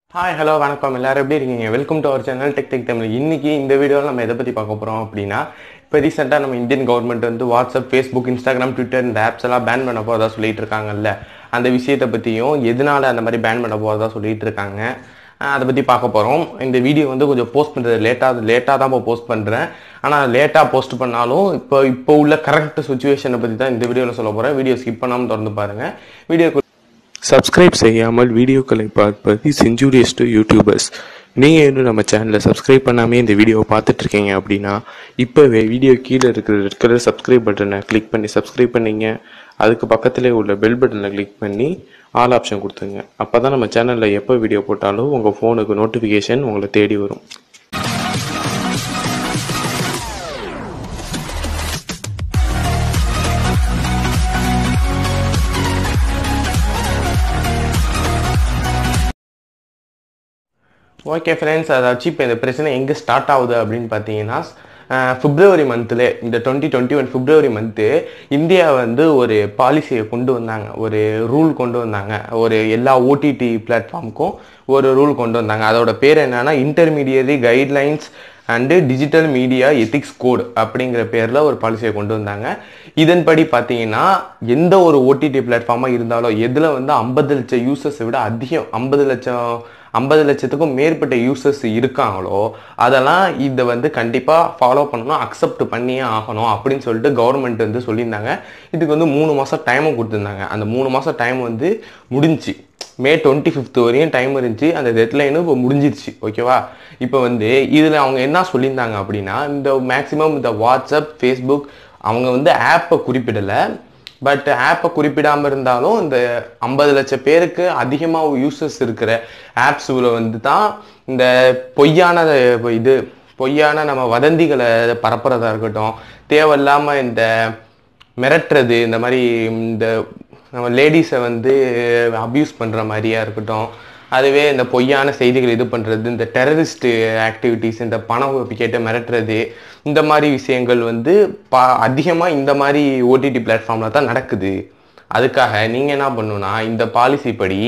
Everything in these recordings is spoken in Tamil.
ஹாய் ஹலோ வணக்கம் எல்லாரும் எப்படி இருக்கீங்க welcome to our channel tech tech Tamil இன்னைக்கு இந்த வீடியோவில் நம்ம எதை பற்றி பார்க்க போகிறோம் அப்படின்னா இப்போ ரீசெண்டாக நம்ம இந்தியன் கவர்மெண்ட் வந்து வாட்ஸ்அப் ஃபேஸ்புக் இன்ஸ்டாகிராம் ட்விட்டர் இந்த ஆப்ஸ் எல்லாம் பேன் பண்ண போகிறதா சொல்லிட்டு இருக்காங்கல்ல அந்த விஷயத்தை பற்றியும் எதனால அந்த மாதிரி பேன் பண்ண போகிறதா சொல்லிட்டு இருக்காங்க அஹ் அதை பற்றி பார்க்க போகிறோம் இந்த வீடியோ வந்து கொஞ்சம் போஸ்ட் பண்ணுறது லேட்டாக லேட்டாக தான் இப்போ போஸ்ட் பண்ணுறேன் ஆனால் லேட்டாக போஸ்ட் பண்ணாலும் இப்போ இப்போ உள்ள கரெக்ட் சுச்சுவேஷனை பற்றி தான் இந்த வீடியோவில் சொல்ல போகிறேன் வீடியோ ஸ்கிப் பண்ணாமல் திறந்து பாருங்கள் வீடியோ சப்ஸ்கிரைப் செய்யாமல் வீடியோக்களை பார்ப்பது செஞ்சுரியஸ் டு யூடியூபர்ஸ் நீங்கள் இன்னும் நம்ம சேனலை சப்ஸ்கிரைப் பண்ணாமே இந்த வீடியோவை பார்த்துட்டு இருக்கீங்க அப்படின்னா இப்போவே வீடியோ கீழே இருக்கிற ரெட் கலர் சப்ஸ்கிரைப் பட்டனை கிளிக் பண்ணி சப்ஸ்கிரைப் பண்ணீங்க அதுக்கு பக்கத்திலே உள்ள பெல் பட்டனை கிளிக் பண்ணி ஆல் ஆப்ஷன் கொடுத்துங்க அப்போ தான் நம்ம சேனலில் எப்போ வீடியோ போட்டாலும் உங்கள் ஃபோனுக்கு நோட்டிஃபிகேஷன் உங்களை தேடி வரும் ஓகே ஃப்ரெண்ட்ஸ் அதாச்சும் இப்போ இந்த பிரச்சனை எங்கே ஸ்டார்ட் ஆகுது அப்படின்னு பார்த்தீங்கன்னா பிப்ரவரி மந்த்தில் இந்த twenty twenty one February month India வந்து ஒரு பாலிசியை கொண்டு வந்தாங்க ஒரு ரூல் கொண்டு வந்தாங்க ஒரு எல்லா ஓடிடி பிளாட்ஃபார்முக்கும் ஒரு ரூல் கொண்டு வந்தாங்க அதோட பேர் என்னன்னா intermediary guidelines and digital media ethics code அப்படிங்கிற பேரில் ஒரு பாலிசியை கொண்டு வந்தாங்க இதன்படி பார்த்தீங்கன்னா எந்த ஒரு ஓடிடி பிளாட்ஃபார்மாக இருந்தாலும் எதில் வந்து ஐம்பது லட்சம் யூசர்ஸை விட அதிகம் ஐம்பது லட்சம் ஐம்பது லட்சத்துக்கும் மேற்பட்ட யூசர்ஸ் இருக்காங்களோ அதெல்லாம் இதை வந்து கண்டிப்பாக ஃபாலோ பண்ணணும் அக்செப்ட் பண்ணியே ஆகணும் அப்படின்னு சொல்லிட்டு கவர்மெண்ட் வந்து சொல்லியிருந்தாங்க இதுக்கு வந்து மூணு மாதம் டைமும் கொடுத்துருந்தாங்க அந்த மூணு மாதம் டைம் வந்து முடிஞ்சுச்சு மே டுவெண்ட்டி ஃபிஃப்த் வரையும் டைம் இருந்துச்சு அந்த டெட்லைனும் இப்போ முடிஞ்சிருச்சு ஓகேவா இப்போ வந்து இதில் அவங்க என்ன சொல்லியிருந்தாங்க அப்படின்னா இந்த மேக்ஸிமம் இந்த வாட்ஸ்அப் ஃபேஸ்புக் அவங்க வந்து ஆப்பை குறிப்பிடலை பட் ஆப்பை குறிப்பிடாமல் இருந்தாலும் இந்த ஐம்பது லட்சம் பேருக்கு அதிகமாக யூசர்ஸ் இருக்கிற ஆப்ஸில் வந்து தான் இந்த பொய்யான இது பொய்யான நம்ம வதந்திகளை பரப்புறதா இருக்கட்டும் தேவையில்லாமல் இந்த மிரட்டுறது இந்த மாதிரி இந்த நம்ம லேடிஸை வந்து அப்யூஸ் பண்ணுற மாதிரியா இருக்கட்டும் அதுவே இந்த பொய்யான செய்திகள் இது பண்ணுறது இந்த டெரரிஸ்ட் ஆக்டிவிட்டீஸ் இந்த பணம் கேட்டு மிரட்டுறது இந்த மாதிரி விஷயங்கள் வந்து பா அதிகமாக இந்த மாதிரி ஓடிடி பிளாட்ஃபார்மில் தான் நடக்குது அதுக்காக நீங்கள் என்ன பண்ணணும்னா இந்த பாலிசி படி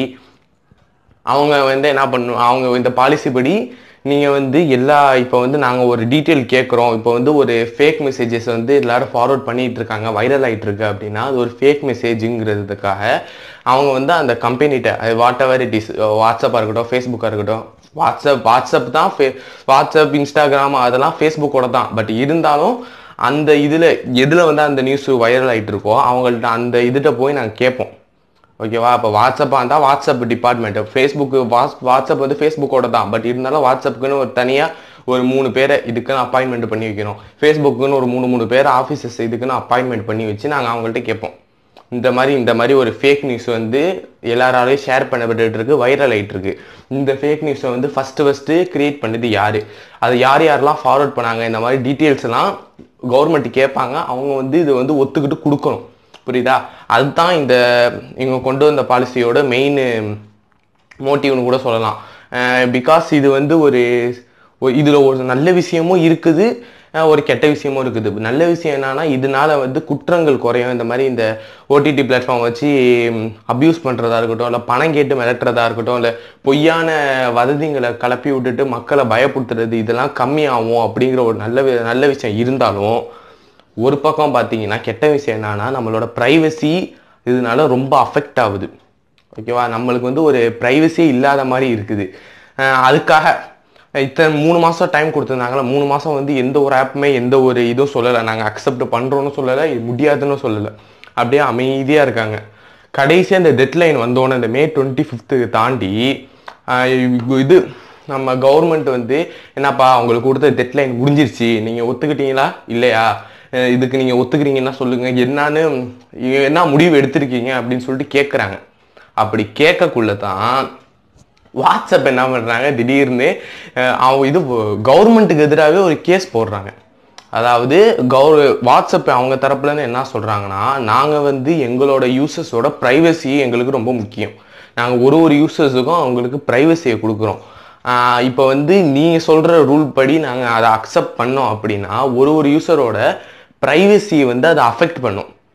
அவங்க வந்து என்ன பண்ணும் அவங்க இந்த பாலிசி படி நீங்கள் வந்து எல்லா இப்போ வந்து நாங்கள் ஒரு டீட்டெயில் கேட்குறோம் இப்போ வந்து ஒரு ஃபேக் மெசேஜஸ் வந்து எல்லாரும் ஃபார்வர்ட் பண்ணிட்டு இருக்காங்க வைரல் ஆகிட்டு இருக்கு அப்படின்னா அது ஒரு ஃபேக் மெசேஜுங்கிறதுக்காக அவங்க வந்து அந்த கம்பெனிகிட்ட வாட் எவர் இட் இஸ் வாட்ஸ்அப்பாக இருக்கட்டும் ஃபேஸ்புக்காக இருக்கட்டும் வாட்ஸ்அப் வாட்ஸ்அப் தான் ஃபே வாட்ஸ்அப் இன்ஸ்டாகிராம் அதெல்லாம் ஃபேஸ்புக்கோட தான் பட் இருந்தாலும் அந்த இதில் எதில் வந்து அந்த நியூஸ் வைரல் ஆகிட்டு இருக்கோ அவங்கள்ட்ட அந்த இதுகிட்ட போய் நாங்கள் கேட்போம் ஓகேவா இப்போ வாட்ஸ்அப்பாக இருந்தால் வாட்ஸ்அப் டிபார்ட்மெண்ட் ஃபேஸ்புக் வாட்ஸ் வாட்ஸ்அப் வந்து ஃபேஸ்புக்கோட தான் பட் இருந்தாலும் வாட்ஸ்அப்புக்குன்னு ஒரு தனியாக ஒரு மூணு பேரை இதுக்குன்னு அப்பாயின்மெண்ட் பண்ணி வைக்கிறோம் ஃபேஸ்புக்குன்னு ஒரு மூணு மூணு பேர் ஆஃபீஸஸ் இதுக்குன்னு அப்பாயின்மெண்ட் பண்ணி வச்சு நாங்கள் அவங்கள்ட்ட கேட்போம் இந்த மாதிரி இந்த மாதிரி ஒரு ஃபேக் நியூஸ் வந்து எல்லாராலையும் ஷேர் பண்ணப்பட்டு இருக்கு வைரல் ஆகிட்டு இருக்கு இந்த ஃபேக் நியூஸை வந்து ஃபஸ்ட்டு ஃபஸ்ட்டு கிரியேட் பண்ணது யார் அது யார் யாரெல்லாம் ஃபார்வர்ட் பண்ணாங்க இந்த மாதிரி டீட்டெயில்ஸ் எல்லாம் கவர்மெண்ட் கேட்பாங்க அவங்க வந்து இதை வந்து ஒத்துக்கிட்டு கொடுக்கணும் புரியுதா அதுதான் இந்த இவங்க கொண்டு வந்த பாலிசியோட மெயின் மோட்டிவ்னு கூட சொல்லலாம் பிகாஸ் இது வந்து ஒரு இதில் ஒரு நல்ல விஷயமும் இருக்குது ஒரு கெட்ட விஷயமும் இருக்குது நல்ல விஷயம் என்னன்னா இதனால வந்து குற்றங்கள் குறையும் இந்த மாதிரி இந்த ஓடிடி பிளாட்ஃபார்ம் வச்சு அப்யூஸ் பண்ணுறதா இருக்கட்டும் இல்லை பணம் கேட்டு மிரட்டுறதா இருக்கட்டும் இல்லை பொய்யான வதந்திங்களை கலப்பி விட்டுட்டு மக்களை பயப்படுத்துறது இதெல்லாம் கம்மியாகும் அப்படிங்கிற ஒரு நல்ல வி- நல்ல விஷயம் இருந்தாலும் ஒரு பக்கம் பார்த்தீங்கன்னா கெட்ட விஷயம் என்னன்னா நம்மளோட ப்ரைவசி இதனால ரொம்ப அஃபெக்ட் ஆகுது ஓகேவா நம்மளுக்கு வந்து ஒரு ப்ரைவசியே இல்லாத மாதிரி இருக்குது அஹ் அதுக்காக இத்தனை மூணு மாதம் டைம் கொடுத்துருந்தாங்களா மூணு மாதம் வந்து எந்த ஒரு ஆப்புமே எந்த ஒரு இதுவும் சொல்லலை நாங்கள் அக்செப்ட் பண்ணுறோன்னு சொல்லலை இது முடியாதுன்னு சொல்லலை அப்படியே அமைதியாக இருக்காங்க கடைசியாக இந்த டெட்லைன் வந்தோன்னே இந்த மே டுவெண்ட்டி ஃபிஃப்த்து தாண்டி ஆஹ் இது நம்ம கவர்மெண்ட் வந்து என்னப்பா உங்களுக்கு கொடுத்த டெட்லைன் முடிஞ்சிருச்சு நீங்கள் ஒத்துக்கிட்டீங்களா இல்லையா அஹ் இதுக்கு நீங்கள் ஒத்துக்கிறீங்கன்னா சொல்லுங்கள் என்னன்னு என்ன முடிவு எடுத்திருக்கீங்க அப்படின்னு சொல்லிட்டு கேட்குறாங்க அப்படி கேட்கக்குள்ள தான் வாட்ஸ்அப் என்ன பண்ணுறாங்க திடீர்னு அஹ் அவங்க இது கவர்மெண்ட்டுக்கு எதிராகவே ஒரு கேஸ் போடுறாங்க அதாவது கௌர வாட்ஸ்அப் அவங்க தரப்புலேருந்து என்ன சொல்கிறாங்கன்னா நாங்கள் வந்து எங்களோட யூசர்ஸோட ப்ரைவசி எங்களுக்கு ரொம்ப முக்கியம் நாங்கள் ஒரு ஒரு யூசர்ஸுக்கும் அவங்களுக்கு ப்ரைவசியை கொடுக்குறோம் இப்போ வந்து நீங்கள் சொல்கிற ரூல் படி நாங்கள் அதை அக்செப்ட் பண்ணோம் அப்படின்னா ஒரு ஒரு யூசரோட ப்ரைவசியை வந்து அதை அஃபெக்ட் பண்ணும்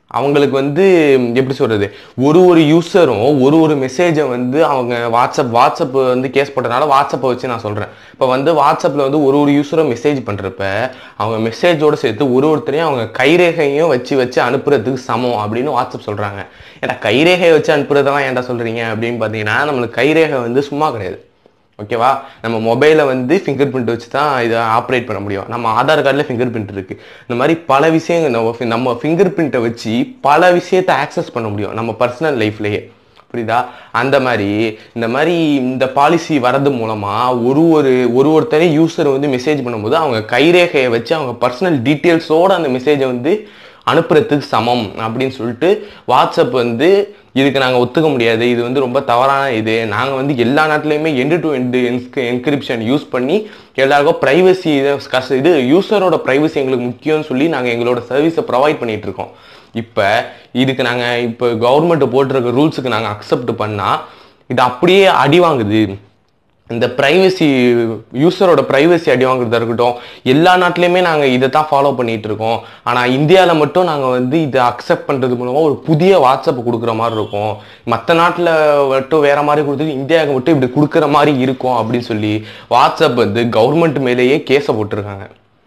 அவங்களுக்கு வந்து எப்படி சொல்றது ஒரு ஒரு யூசரும் ஒரு ஒரு மெசேஜை வந்து அவங்க வாட்ஸ்அப் வாட்ஸ்அப் வந்து கேஸ் போட்டனால வாட்ஸ்அப்பை வச்சு நான் சொல்றேன் இப்போ வந்து வாட்ஸ்அப்ல வந்து ஒரு ஒரு யூசரும் மெசேஜ் பண்றப்ப அவங்க மெசேஜோட சேர்த்து ஒரு ஒருத்தரையும் அவங்க கைரேகையும் வச்சு வச்சு அனுப்புறதுக்கு சமம் அப்படின்னு வாட்ஸ்அப் சொல்றாங்க ஏன்னா கைரேகையை வச்சு அனுப்புறதெல்லாம் ஏன்டா சொல்றீங்க அப்படின்னு பார்த்தீங்கன்னா நம்மளுக்கு கைரேகை வந்து சும்மா கிடையாது ஓகேவா நம்ம மொபைலை வந்து ஃபிங்கர் பிரிண்ட் வச்சு தான் இதை ஆப்ரேட் பண்ண முடியும் நம்ம ஆதார் கார்டில் ஃபிங்கர் பிரிண்ட் இருக்கு இந்த மாதிரி பல விஷயங்கள் நம்ம fi- நம்ம ஃபிங்கர் பிரிண்ட்டை வச்சு பல விஷயத்தை ஆக்சஸ் பண்ண முடியும் நம்ம பர்சனல் லைஃப்லயே புரியுதா அந்த மாதிரி இந்த மாதிரி இந்த பாலிசி வரது மூலமா ஒரு ஒரு ஒரு ஒருத்தரையும் யூசர் வந்து மெசேஜ் பண்ணும்போது அவங்க கைரேகையை வச்சு அவங்க பர்சனல் டீட்டெயில்ஸோட அந்த மெசேஜை வந்து அனுப்புறதுக்கு சமம் அப்படின்னு சொல்லிட்டு வாட்ஸ்அப் வந்து இதுக்கு நாங்கள் ஒத்துக்க முடியாது இது வந்து ரொம்ப தவறான இது நாங்கள் வந்து எல்லா நாட்டிலையுமே end to end encryption use பண்ணி எல்லாருக்கும் ப்ரைவசி இது யூசரோட ப்ரைவசி எங்களுக்கு முக்கியம்னு சொல்லி நாங்கள் எங்களோட சர்வீஸை ப்ரொவைட் பண்ணிட்டு இருக்கோம் இப்போ இதுக்கு நாங்கள் இப்போ கவர்மெண்ட் போட்டிருக்க ரூல்ஸுக்கு நாங்கள் அக்செப்ட் பண்ணால் இது அப்படியே அடி வாங்குது இந்த ப்ரைவசி யூசரோட ப்ரைவசி அடி வாங்குறதா இருக்கட்டும் எல்லா நாட்டிலையுமே நாங்கள் இதை தான் ஃபாலோ பண்ணிட்டு இருக்கோம் ஆனால் இந்தியாவில் மட்டும் நாங்கள் வந்து இதை அக்செப்ட் பண்ணுறது மூலமாக ஒரு புதிய வாட்ஸ்அப் கொடுக்குற மாதிரி இருக்கும் மற்ற நாட்டில் மட்டும் வேற மாதிரி கொடுத்துட்டு இந்தியாவுக்கு மட்டும் இப்படி கொடுக்குற மாதிரி இருக்கும் அப்படின்னு சொல்லி வாட்ஸ்அப் வந்து கவர்மெண்ட் மேலேயே கேஸை போட்டிருக்காங்க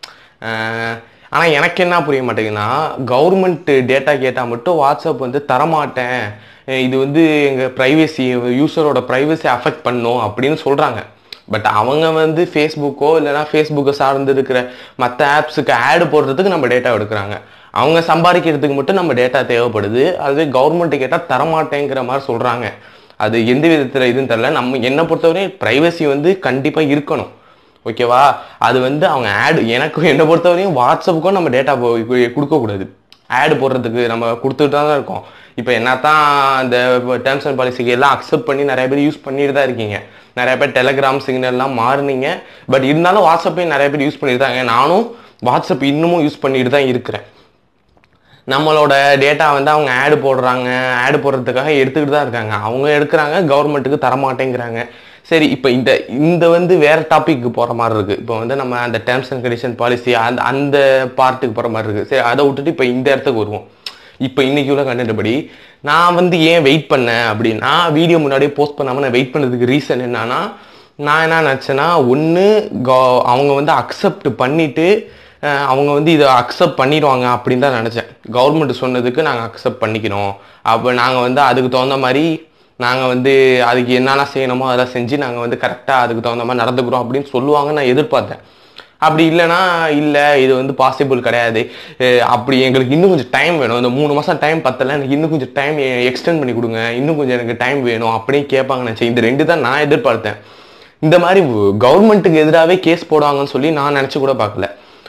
ஆஹ் ஆனா எனக்கு என்ன புரிய மாட்டேங்குதுன்னா கவர்மெண்ட் டேட்டா கேட்டா மட்டும் வாட்ஸ்அப் வந்து தரமாட்டேன் அஹ் இது வந்து எங்க பிரைவசி யூசரோட பிரைவசி அஃபெக்ட் பண்ணும் அப்படின்னு சொல்றாங்க பட் அவங்க வந்து ஃபேஸ்புக்கோ இல்லைன்னா ஃபேஸ்புக்கை சார்ந்து இருக்கிற மற்ற ஆப்ஸுக்கு ஆடு போடுறதுக்கு நம்ம டேட்டா எடுக்கிறாங்க அவங்க சம்பாதிக்கிறதுக்கு மட்டும் நம்ம டேட்டா தேவைப்படுது அதுவே கவர்மெண்ட் கேட்டால் தரமாட்டேங்கிற மாதிரி சொல்றாங்க அது எந்த விதத்தில் இதுன்னு தெரியல நம்ம என்னை பொறுத்தவரை பிரைவசி வந்து கண்டிப்பாக இருக்கணும் ஓகேவா அது வந்து அவங்க ஆடு எனக்கு என்னை பொறுத்தவரையும் வாட்ஸ்அப்புக்கும் நம்ம டேட்டா கொடுக்கக்கூடாது ஆடு போடுறதுக்கு நம்ம கொடுத்துட்டு தான் இருக்கோம் இப்போ என்னத்தான் அந்த டேர்ம்ஸ் அண்ட் பாலிசிக்கு எல்லாம் அக்செப்ட் பண்ணி நிறைய பேர் யூஸ் பண்ணிட்டு தான் இருக்கீங்க நிறைய பேர் டெலகிராம் சிக்னல்லாம் மாறுனீங்க பட் இருந்தாலும் வாட்ஸ்அப்பையும் நிறைய பேர் யூஸ் பண்ணிட்டு தான் இருக்கீங்க. நானும் வாட்ஸ்அப் இன்னமும் யூஸ் பண்ணிட்டு தான் இருக்கிறேன் நம்மளோட டேட்டா வந்து அவங்க ஆடு போடுறாங்க ஆடு போடுறதுக்காக எடுத்துக்கிட்டு தான் இருக்காங்க அவங்க எடுக்கிறாங்க கவர்மெண்ட்டுக்கு தரமாட்டேங்கிறாங்க சரி இப்போ இந்த இந்த வந்து வேற டாபிக்கு போகிற மாதிரி இருக்கு இப்போ வந்து நம்ம அந்த டேர்ம்ஸ் அண்ட் கண்டிஷன் பாலிசி அந்த அந்த பார்ட்டுக்கு போகிற மாதிரி இருக்கு சரி அதை விட்டுட்டு இப்போ இந்த இடத்துக்கு வருவோம் இப்போ இன்னைக்கு உள்ள கண்டென்ட் படி நான் வந்து ஏன் வெயிட் பண்ணேன் அப்படின்னா வீடியோ முன்னாடியே போஸ்ட் பண்ணாமல் நான் வெயிட் பண்ணதுக்கு ரீசன் என்னன்னா நான் என்ன நினச்சேன்னா ஒன்று அவங்க வந்து அக்செப்ட் பண்ணிட்டு அஹ் அவங்க வந்து இதை அக்செப்ட் பண்ணிடுவாங்க அப்படின்னு தான் நினச்சேன் கவர்மெண்ட் சொன்னதுக்கு நாங்கள் அக்செப்ட் பண்ணிக்கிறோம் அப்போ நாங்கள் வந்து அதுக்கு தகுந்த மாதிரி நாங்கள் வந்து அதுக்கு என்னென்ன செய்யணுமோ அதெல்லாம் செஞ்சு நாங்கள் வந்து கரெக்டாக அதுக்கு தகுந்த மாதிரி நடந்துக்கிறோம் அப்படின்னு சொல்லுவாங்கன்னு நான் எதிர்பார்த்தேன் அப்படி இல்லைன்னா இல்லை இது வந்து பாசிபிள் கிடையாது அஹ் அப்படி எங்களுக்கு இன்னும் கொஞ்சம் டைம் வேணும் இந்த மூணு மாதம் டைம் பத்தல எனக்கு இன்னும் கொஞ்சம் டைம் எக்ஸ்டெண்ட் பண்ணி கொடுங்க இன்னும் கொஞ்சம் எனக்கு டைம் வேணும் அப்படின்னு கேட்பாங்க நினச்சேன் இந்த ரெண்டு தான் நான் எதிர்பார்த்தேன் இந்த மாதிரி கவர்மெண்ட்டுக்கு எதிராகவே கேஸ் போடுவாங்கன்னு சொல்லி நான் நினச்சி கூட பார்க்கல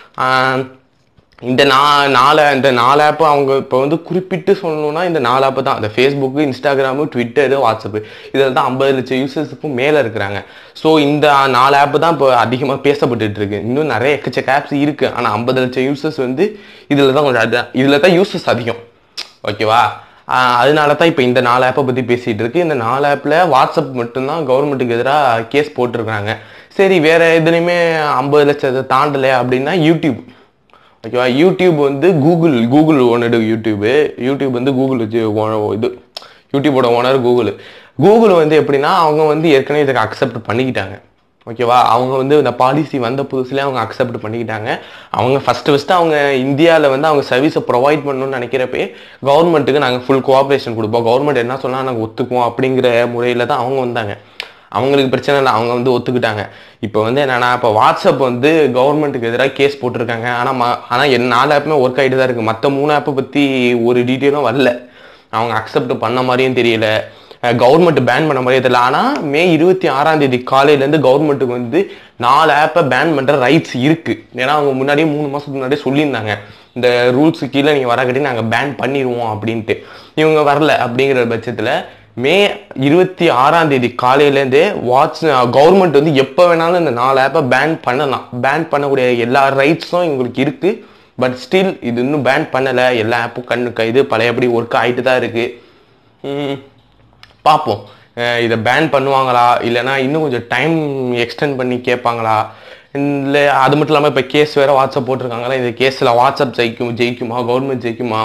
ஆஹ் இந்த நா நாலு இந்த நாலு ஆப் அவங்க இப்போ வந்து குறிப்பிட்டு சொல்லணும்னா இந்த நாலு ஆப் தான் இந்த ஃபேஸ்புக்கு இன்ஸ்டாகிராமு ட்விட்டரு வாட்ஸ்அப்பு இதில் தான் ஐம்பது லட்சம் யூசர்ஸுக்கும் மேலே இருக்கிறாங்க ஸோ இந்த நாலு ஆப் தான் இப்போ அதிகமாக பேசப்பட்டுட்டு இருக்கு இன்னும் நிறைய எக்கச்சக்க ஆப்ஸ் இருக்கு ஆனால் ஐம்பது லட்சம் யூசர்ஸ் வந்து இதில் தான் கொஞ்சம் அதான் இதில் தான் யூசர்ஸ் அதிகம் ஓகேவா ஆஹ் அதனால தான் இப்போ இந்த நாலு ஆப்பை பற்றி பேசிகிட்டு இருக்கு இந்த நாலு ஆப்பில் வாட்ஸ்அப் மட்டும்தான் கவர்மெண்ட்டுக்கு எதிராக கேஸ் போட்டிருக்காங்க சரி வேற எதுலையுமே ஐம்பது லட்சத்தை தாண்டலை அப்படின்னா யூடியூப் ஓகேவா யூடியூப் வந்து கூகுள் கூகுள் ஓனடு யூடியூபு யூடியூப் வந்து கூகுள் வச்சு ஓ- இது யூடியூபோட ஓனர் கூகுள் கூகுள் வந்து எப்படின்னா அவங்க வந்து ஏற்கனவே இதுக்கு அக்செப்ட் பண்ணிக்கிட்டாங்க ஓகேவா அவங்க வந்து இந்த பாலிசி வந்த புதுசுலேயே அவங்க அக்செப்ட் பண்ணிக்கிட்டாங்க அவங்க ஃபர்ஸ்ட் ஃபர்ஸ்ட் அவங்க இந்தியாவில் வந்து அவங்க சர்வீஸை ப்ரொவைட் பண்ணணும்னு நினைக்கிறப்பே கவர்மெண்ட்டுக்கு நாங்கள் ஃபுல் கோஆப்ரேஷன் கொடுப்போம் கவர்மெண்ட் என்ன சொன்னால் நாங்கள் ஒத்துக்குவோம் அப்படிங்கிற முறையில் தான் அவங்க வந்தாங்க அவங்களுக்கு பிரச்சனை இல்லை அவங்க வந்து ஒத்துக்கிட்டாங்க இப்போ வந்து என்னன்னா இப்போ வாட்ஸ்அப் வந்து கவர்மெண்ட்டுக்கு எதிராக கேஸ் போட்டிருக்காங்க ஆனால் ம ஆனால் என் நாலு ஆப்புமே ஒர்க் ஆகிட்டு தான் இருக்குது மற்ற மூணு ஆப்பை பற்றி ஒரு டீட்டெயிலும் வரல அவங்க அக்செப்ட் பண்ண மாதிரியும் தெரியல கவர்மெண்ட் பேன் பண்ண மாதிரியே தெரியல ஆனால் மே இருபத்தி ஆறாம் தேதி காலையிலேருந்து கவர்மெண்ட்டுக்கு வந்து நாலு ஆப்பை பேன் பண்ணுற ரைட்ஸ் இருக்கு ஏன்னா அவங்க முன்னாடியே மூணு மாதத்துக்கு முன்னாடியே சொல்லியிருந்தாங்க இந்த ரூல்ஸு கீழே நீங்கள் வரக்கட்டி நாங்கள் பேன் பண்ணிடுவோம் அப்படின்ட்டு இவங்க வரல அப்படிங்கிற பட்சத்தில் மே இருபத்தி ஆறாம் தேதி காலையிலேருந்தே வாட்ஸ் கவர்மெண்ட் வந்து எப்போ வேணாலும் இந்த நாலு ஆப்பை பேன் பண்ணலாம் பேன் பண்ணக்கூடிய எல்லா ரைட்ஸும் இவங்களுக்கு இருக்கு பட் ஸ்டில் இது இன்னும் பேன் பண்ணலை எல்லா ஆப்பும் கண்ணு இது பழையபடி ஒர்க் ஆகிட்டு தான் இருக்கு உம், பார்ப்போம் அஹ் இதை பேன் பண்ணுவாங்களா இல்லைன்னா இன்னும் கொஞ்சம் டைம் எக்ஸ்டெண்ட் பண்ணி கேட்பாங்களா இல்லை அது மட்டும் இல்லாமல் இப்போ கேஸ் வேற வாட்ஸ்அப் போட்டிருக்காங்களா இந்த கேஸில் வாட்ஸ்அப் ஜெயிக்கும் ஜெயிக்குமா கவர்மெண்ட் ஜெயிக்குமா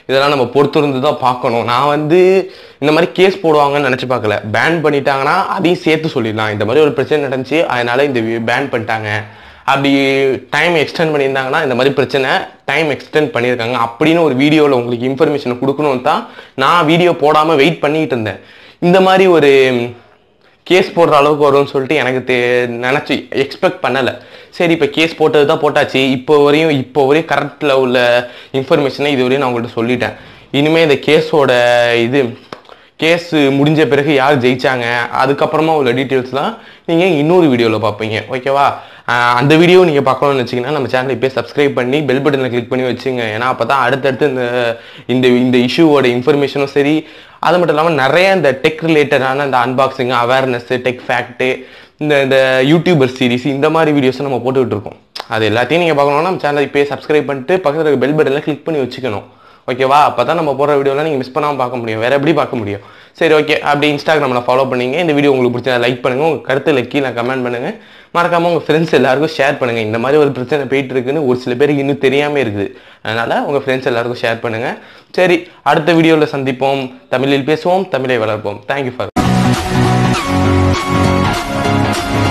இதெல்லாம் நம்ம பொறுத்திருந்து தான் பார்க்கணும் நான் வந்து இந்த மாதிரி கேஸ் போடுவாங்கன்னு நினச்சி பார்க்கல பேன் பண்ணிட்டாங்கன்னா அதையும் சேர்த்து சொல்லிடலாம் இந்த மாதிரி ஒரு பிரச்சனை நடந்துச்சு அதனால இந்த பேன் பண்ணிட்டாங்க அப்படி டைம் எக்ஸ்டெண்ட் பண்ணியிருந்தாங்கன்னா இந்த மாதிரி பிரச்சனை டைம் எக்ஸ்டெண்ட் பண்ணியிருக்காங்க அப்படின்னு ஒரு வீடியோவில் உங்களுக்கு இன்ஃபர்மேஷன் கொடுக்கணும் தான் நான் வீடியோ போடாமல் வெயிட் பண்ணிட்டு இருந்தேன் இந்த மாதிரி ஒரு கேஸ் போடுற அளவுக்கு வரும்னு சொல்லிட்டு எனக்கு தே நினச்சி எக்ஸ்பெக்ட் பண்ணலை சரி இப்போ கேஸ் போட்டது தான் போட்டாச்சு இப்போ வரையும் இப்போ வரையும் கரெக்டில் உள்ள இன்ஃபர்மேஷனை இது வரையும் நான் உங்கள்கிட்ட சொல்லிட்டேன் இனிமேல் இந்த கேஸோட இது கேஸ் முடிஞ்ச பிறகு யார் ஜெயிச்சாங்க அதுக்கப்புறமா உள்ள டீட்டெயில்ஸ்லாம் நீங்கள் இன்னொரு வீடியோவில் பார்ப்பீங்க ஓகேவா ஆஹ் அந்த வீடியோ நீங்கள் பார்க்கணும்னு வச்சிங்கன்னா நம்ம சேனலை இப்போ சப்ஸ்கிரைப் பண்ணி பெல் பட்டனை கிளிக் பண்ணி வச்சுங்க ஏன்னா அப்போ தான் அடுத்தடுத்து இந்த இந்த இந்த இஷ்யூவோட இன்ஃபர்மேஷனும் சரி அது மட்டும் இல்லாமல் நிறைய இந்த டெக் ரிலேட்டடான இந்த அன்பாக்சிங் அவேர்னஸ் டெக் ஃபேக்ட்டு இந்த இந்த யூடியூபர் சீரிஸ் இந்த மாதிரி வீடியோஸும் நம்ம போட்டுக்கிட்டு இருக்கோம் அது எல்லாத்தையும் நீங்கள் பார்க்கணும்னா நம்ம சேனலை இப்போ சப்ஸ்கிரைப் பண்ணிட்டு பக்கத்தில் இருக்க பெல் பட்டனில் கிளிக் பண்ணி வச்சுக்கணும் ஓகேவா அப்போ தான் நம்ம போடுற வீடியோலாம் நீங்கள் மிஸ் பண்ணாமல் பார்க்க முடியும் வேறு எப்படி பார்க்க முடியும் சரி ஓகே அப்படி இன்ஸ்டாகிராமில் ஃபாலோ பண்ணீங்க இந்த வீடியோ உங்களுக்கு பிடிச்சா லைக் பண்ணுங்கள் உங்கள் கருத்தில் கீழே கமெண்ட் பண்ணுங்கள் மறக்காமல் உங்கள் ஃப்ரெண்ட்ஸ் எல்லாருக்கும் ஷேர் பண்ணுங்கள் இந்த மாதிரி ஒரு பிரச்சனை போயிட்டு இருக்குன்னு ஒரு சில பேருக்கு இன்னும் தெரியாமல் இருக்குது அதனால் உங்கள் ஃப்ரெண்ட்ஸ் எல்லாருக்கும் ஷேர் பண்ணுங்கள் சரி அடுத்த வீடியோவில் சந்திப்போம் தமிழில் பேசுவோம் தமிழை வளர்ப்போம் தேங்க்யூ ஃபார்